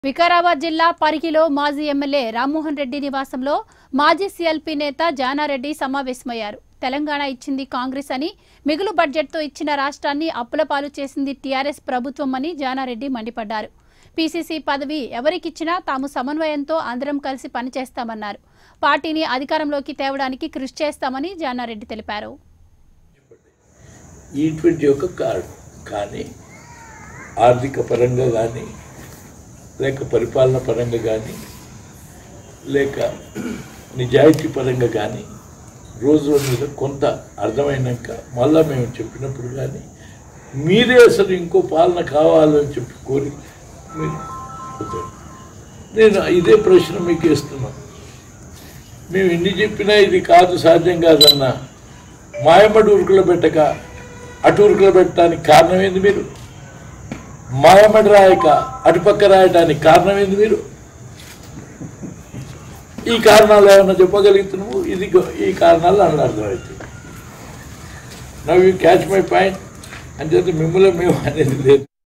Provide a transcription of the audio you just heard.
వికారాబాద్ జిల్లా పరిగిలో మాజీ ఎమ్మెల్యే రామ్మోహన్ రెడ్డి నివాసంలో మాజీ సీఎల్పీ నేత జానారెడ్డి సమావేశమయ్యారు తెలంగాణ ఇచ్చింది కాంగ్రెస్ అని మిగులు బడ్జెట్తో ఇచ్చిన రాష్ట్రాన్ని అప్పుల పాలు చేసింది టీఆర్ఎస్ ప్రభుత్వం అని జానారెడ్డి మండిపడ్డారు పీసీసీ పదవి ఎవరికిచ్చినా తాము సమన్వయంతో అందరం కలిసి పనిచేస్తామన్నారు పార్టీని అధికారంలోకి తేవడానికి కృషి చేస్తామని జానారెడ్డి తెలిపారు ఈ ట్వంటీ ఒక కార్డు కానీ ఆర్థిక పరంగా కానీ లేక పరిపాలన పరంగా కానీ లేక నిజాయితీ పరంగా కానీ రోజు మీద కొంత అర్థమైనాక మళ్ళా మేము చెప్పినప్పుడు కానీ మీరే అసలు ఇంకో పాలన కావాలని చెప్పి కోరి మీరు చెప్తారు. నేను ఇదే ప్రశ్న మీకు ఇస్తున్నాను మేము ఎన్ని చెప్పినా ఇది కాదు సాధ్యం కాదన్నా మాయమ్మడి ఉరుకులో పెట్టక అటు ఉరుకులో పెట్టడానికి కారణం ఏంది మీరు మాయమ్మడి రాయక అటుపక్క రాయటానికి కారణం ఏంది మీరు ఈ కారణాలు ఏమన్నా చెప్పగలుగుతున్నాము ఇది గో- ఈ కారణాలు అని అర్థమవుతుంది now you catch my point అని చెప్పి మిమ్మల్ని మేము అనేది లేదు